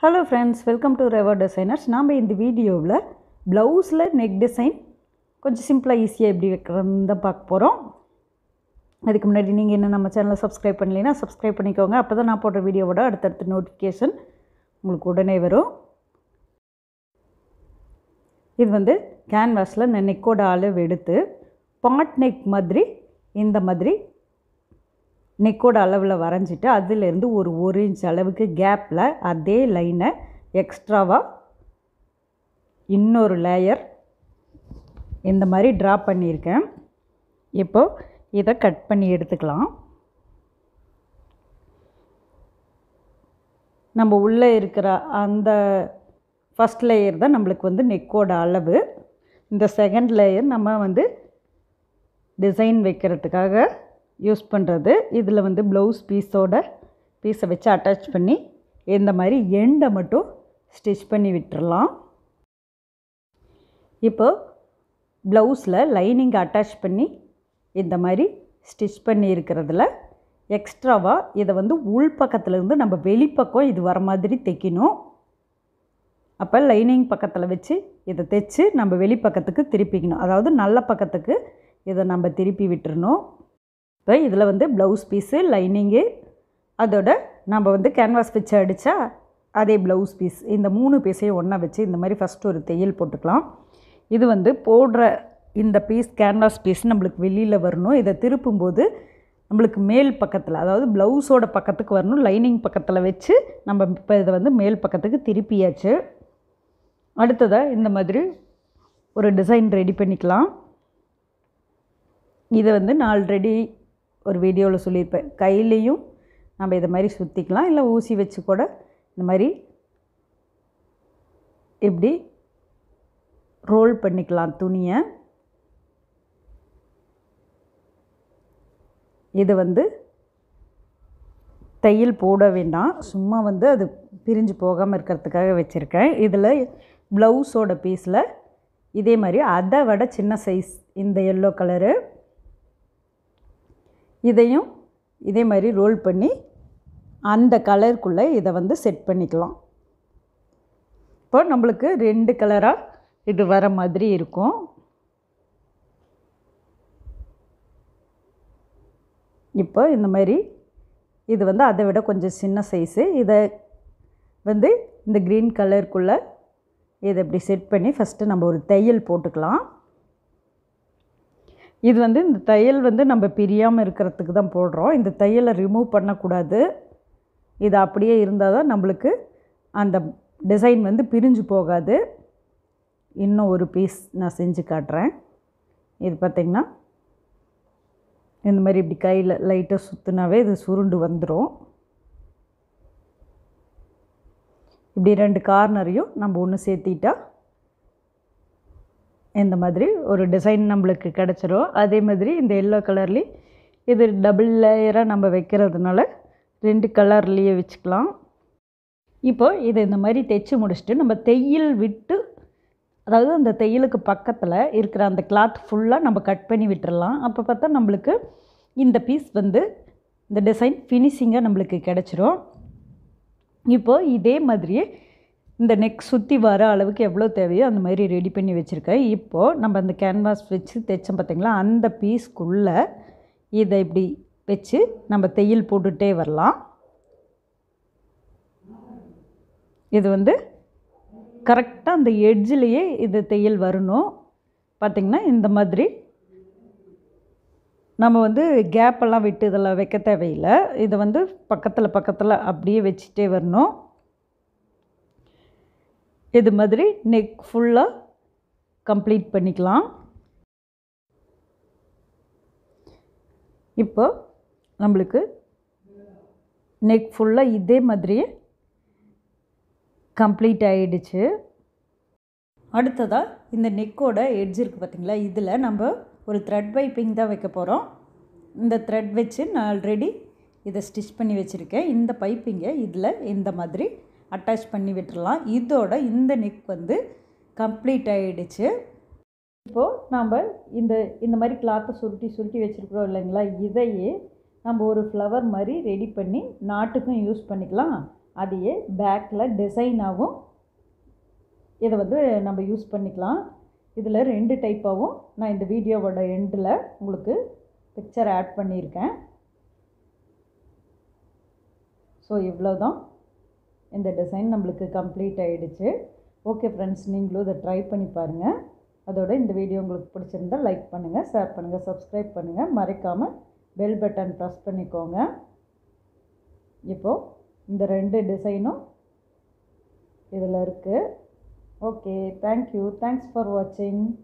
hello friends welcome to river designers நாம் இந்த வீடியோவில் ப்ளவுஸில் நெக் டிசைன் கொஞ்சம் சிம்பிளாக ஈஸியாக எப்படி வைக்கிறதுன்னு தான் பார்க்க போகிறோம் அதுக்கு முன்னாடி நீங்கள் இன்னும் நம்ம சேனலை சப்ஸ்கிரைப் பண்ணலைன்னா சப்ஸ்கிரைப் பண்ணிக்கோங்க அப்போ தான் நான் போடுற வீடியோவோட அடுத்தடுத்த நோட்டிஃபிகேஷன் உங்களுக்கு உடனே வரும் இது வந்து கேன்வாஸில் நான் நெக்கோட அளவு எடுத்து பாட் நெக் மாதிரி இந்த மாதிரி நெக்கோட அளவில் வரைஞ்சிட்டு அதிலேருந்து ஒரு ஒரு இன்ச் அளவுக்கு கேப்பில் அதே லைனை எக்ஸ்ட்ராவாக இன்னொரு லேயர் இந்த மாதிரி ட்ரா பண்ணியிருக்கேன் இப்போது இதை கட் பண்ணி எடுத்துக்கலாம் நம்ம உள்ளே இருக்கிற அந்த ஃபஸ்ட் லேயர் தான் நம்மளுக்கு வந்து நெக்கோட அளவு இந்த செகண்ட் லேயர் நம்ம வந்து டிசைன் வைக்கிறதுக்காக யூஸ் பண்ணுறது இதில் வந்து ப்ளவுஸ் பீஸோட பீஸை வச்சு அட்டாச் பண்ணி இந்த மாதிரி எண்டை மட்டும் ஸ்டிச் பண்ணி விட்டுறலாம் இப்போ ப்ளவுஸில் லைனிங் அட்டாச் பண்ணி இந்த மாதிரி ஸ்டிச் பண்ணி இருக்கிறதுல எக்ஸ்ட்ராவாக இதை வந்து உள் பக்கத்துலேருந்து நம்ம வெளிப்பக்கம் இது வர மாதிரி தைக்கணும் அப்போ லைனிங் பக்கத்தில் வச்சு இதை தைச்சு நம்ம வெளிப்பக்கத்துக்கு திருப்பிக்கணும் அதாவது நல்ல பக்கத்துக்கு இதை நம்ம திருப்பி விட்டுறணும் இப்போ இதில் வந்து ப்ளவுஸ் பீஸு லைனிங்கு அதோட நம்ம வந்து கேன்வாஸ் வச்சு அடித்தா அதே ப்ளவுஸ் பீஸ் இந்த மூணு பீஸையும் ஒன்றா வச்சு இந்த மாதிரி ஃபஸ்ட்டு ஒரு தையல் போட்டுக்கலாம் இது வந்து போடுற இந்த பீஸ் கேன்வாஸ் பீஸ் நம்மளுக்கு வெளியில் வரணும் இதை திருப்பும்போது நம்மளுக்கு மேல் பக்கத்தில் அதாவது ப்ளவுஸோட பக்கத்துக்கு வரணும் லைனிங் பக்கத்தில் வச்சு நம்ம இப்போ இதை வந்து மேல் பக்கத்துக்கு திருப்பியாச்சு அடுத்ததாக இந்த மாதிரி ஒரு டிசைன் ரெடி பண்ணிக்கலாம் இதை வந்து நான் ஆல்ரெடி ஒரு வீடியோவில் சொல்லியிருப்பேன் கையிலையும் நம்ம இதை மாதிரி சுற்றிக்கலாம் இல்லை ஊசி வச்சு கூட இந்த மாதிரி இப்படி ரோல் பண்ணிக்கலாம் துணியை இது வந்து தையல் போட வேண்டாம் சும்மா வந்து அது பிரிஞ்சு போகாமல் இருக்கிறதுக்காக வச்சுருக்கேன் இதில் ப்ளவுஸோட பீஸில் இதே மாதிரி அதை விட சின்ன சைஸ் இந்த எல்லோ கலரு இதையும் இதே மாதிரி ரோல் பண்ணி அந்த கலருக்குள்ளே இதை வந்து செட் பண்ணிக்கலாம் இப்போ நம்மளுக்கு ரெண்டு கலராக இது வர மாதிரி இருக்கும் இப்போ இந்த மாதிரி இது வந்து அதை விட கொஞ்சம் சின்ன சைஸு இதை வந்து இந்த க்ரீன் கலருக்குள்ளே இதை இப்படி செட் பண்ணி ஃபஸ்ட்டு நம்ம ஒரு தையல் போட்டுக்கலாம் இது வந்து இந்த தையல் வந்து நம்ம பிரியாமல் இருக்கிறதுக்கு தான் போடுறோம் இந்த தையலை ரிமூவ் பண்ணக்கூடாது இது அப்படியே இருந்தால் தான் நம்மளுக்கு அந்த டிசைன் வந்து பிரிஞ்சு போகாது இன்னும் ஒரு பீஸ் நான் செஞ்சு காட்டுறேன் இது பார்த்திங்கன்னா இந்த மாதிரி இப்படி கையில் லைட்டாக சுற்றுனாவே இது சுருண்டு வந்துடும் இப்படி ரெண்டு கார்னரையும் நம்ம ஒன்று சேர்த்திட்டா இந்த மாதிரி ஒரு டிசைன் நம்மளுக்கு கிடச்சிரும் அதே மாதிரி இந்த எல்லோ கலர்லேயும் இது டபுள் லேயராக நம்ம வைக்கிறதுனால ரெண்டு கலர்லேயே வச்சுக்கலாம் இப்போ இதை இந்த மாதிரி தைச்சி முடிச்சுட்டு நம்ம தையல் விட்டு அதாவது அந்த தையலுக்கு பக்கத்தில் இருக்கிற அந்த கிளாத் ஃபுல்லாக நம்ம கட் பண்ணி விட்டுறலாம் அப்போ பார்த்தா நம்மளுக்கு இந்த பீஸ் வந்து இந்த டிசைன் ஃபினிஷிங்காக நம்மளுக்கு கிடச்சிரும் இப்போது இதே மாதிரியே இந்த நெக் சுற்றி வர அளவுக்கு எவ்வளோ தேவையோ அந்த மாதிரி ரெடி பண்ணி வச்சுருக்கேன் இப்போது நம்ம அந்த கேன்வாஸ் வச்சு தைச்சோம் பார்த்திங்களா அந்த பீஸ்க்குள்ளே இதை இப்படி வச்சு நம்ம தையல் போட்டுகிட்டே வரலாம் இது வந்து கரெக்டாக அந்த எட்ஜிலேயே இது தையல் வரணும் பார்த்திங்கன்னா இந்த மாதிரி நம்ம வந்து கேப்பெல்லாம் விட்டு இதெல்லாம் வைக்க தேவையில்லை இதை வந்து பக்கத்தில் பக்கத்தில் அப்படியே வச்சுட்டே வரணும் இது மாதிரி நெக் ஃபுல்லாக கம்ப்ளீட் பண்ணிக்கலாம் இப்போ நம்மளுக்கு நெக் ஃபுல்லாக இதே மாதிரியே கம்ப்ளீட் ஆகிடுச்சு அடுத்ததாக இந்த நெக்கோட எட்ஜ் இருக்குது பார்த்திங்களா இதில் நம்ம ஒரு த்ரெட் பைப்பிங் தான் வைக்க போகிறோம் இந்த த்ரெட் வச்சு நான் ஆல்ரெடி இதை ஸ்டிச் பண்ணி வச்சுருக்கேன் இந்த பைப்பிங்கை இதில் இந்த மாதிரி அட்டாச் பண்ணி விட்டுறலாம் இதோட இந்த நெக் வந்து கம்ப்ளீட் ஆகிடுச்சு இப்போது நாம் இந்த இந்த மாதிரி கிளாத்தை சுருட்டி சுருட்டி வச்சுருக்குறோம் இல்லைங்களா இதையே நம்ம ஒரு ஃப்ளவர் மாதிரி ரெடி பண்ணி நாட்டுக்கும் யூஸ் பண்ணிக்கலாம் அதையே பேக்கில் டிசைனாகவும் இதை வந்து நம்ம யூஸ் பண்ணிக்கலாம் இதில் ரெண்டு டைப்பாகவும் நான் இந்த வீடியோவோட எண்டில் உங்களுக்கு பிக்சர் ஆட் பண்ணியிருக்கேன் ஸோ இவ்வளோ தான் இந்த டிசைன் நம்மளுக்கு கம்ப்ளீட் ஆகிடுச்சு ஓகே ஃப்ரெண்ட்ஸ் நீங்களும் இதை ட்ரை பண்ணி பாருங்கள் அதோட இந்த வீடியோ உங்களுக்கு பிடிச்சிருந்தா லைக் பண்ணுங்கள் ஷேர் பண்ணுங்கள் சப்ஸ்கிரைப் பண்ணுங்கள் மறக்காமல் பெல் பட்டன் ப்ரெஸ் பண்ணிக்கோங்க இப்போது இந்த ரெண்டு டிசைனும் இதில் இருக்குது ஓகே தேங்க்யூ தேங்க்ஸ் ஃபார் வாட்சிங்